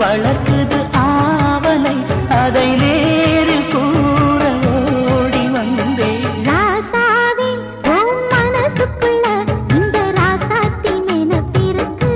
வளர்க்குது ஆவலை அதை நேரில் கூற ஓடி வந்தேன் ராசாவே உன் மனசுக்குள்ள இந்த ராசாத்தி நினைப்பிருக்கு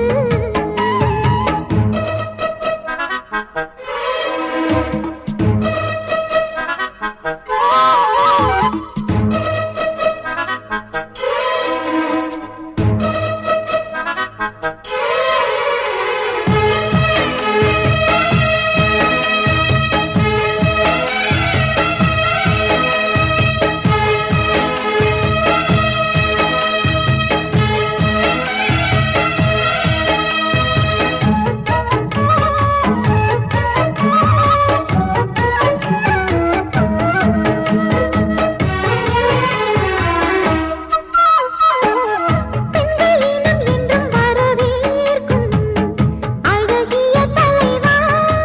பெண்களினம் என்றும் வரவேற்கும் அழகிய தலைவா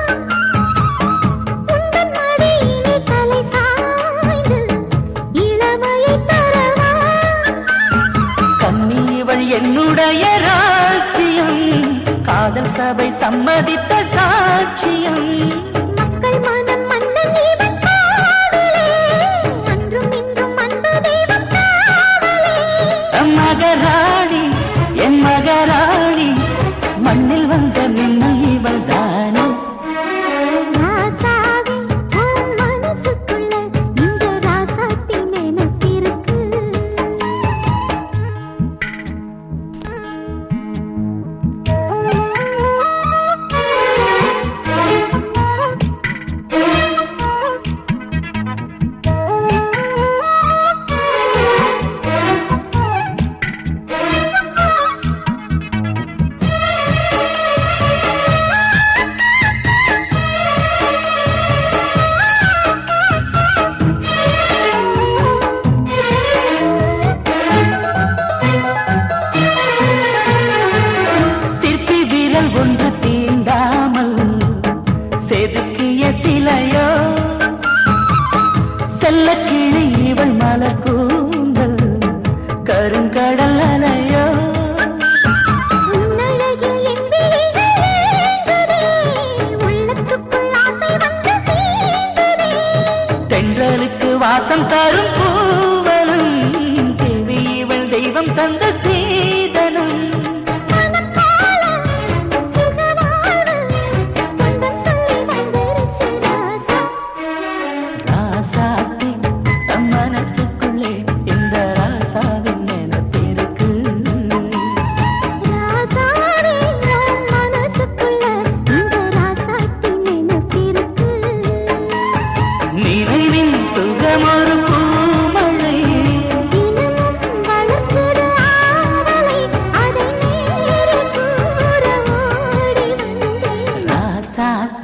உந்தன் மடியிலே தலை சாய்ந்து இளமையை தரவா கண்ணீவள் என்னுடைய ராஜ்யம் காதல் சபை சம்மதித்த சாட்சியம் மக்கள் மனம் மன்னன் இவன் காவலே அன்றும் இன்றும் அன்பு தெய்வம் காவலே மகராணி என் மகராணி மண்ணில் வந்த மின்னல் இவள் தானே ராசாவே உன் மனசுக்குள்ள இந்த ராசாத்தி நினைப்பிருக்கு சிற்பி விரல் ஒன்று தீண்டாமல் செதுக்கிய சிலையோ செல்ல கிளி இவள் மலர் கூந்தல் கருங்கடல் அலையோ உன்னழகில் என் விழிகள் ஏங்குதே, உள்ளத்துக்குள் ஆசை வந்து சேர்ந்ததே. தென்றலுக்கு வாசம் தரும் பூவலும் தேவி இவள் தெய்வம் தந்த சீதனம் மனப்பால சுகவாழ்வு, சொந்தம் சொல்லி வந்துருச்சு ராசா. ராசாத்தி தம் மனசுக்குள்ளே இந்த ராசாவின் நினைப்பிருக்கு ராசாவே, உன் மனசுக்குள்ள இந்த ராசாத்தி நினைப்பிருக்கு. நினைவின் சுகமொரு பூமழை தினமும் வளர்க்குது ஆவலை, அதை நேரில் கூற ஓடி வந்தேன் ராசாத்தி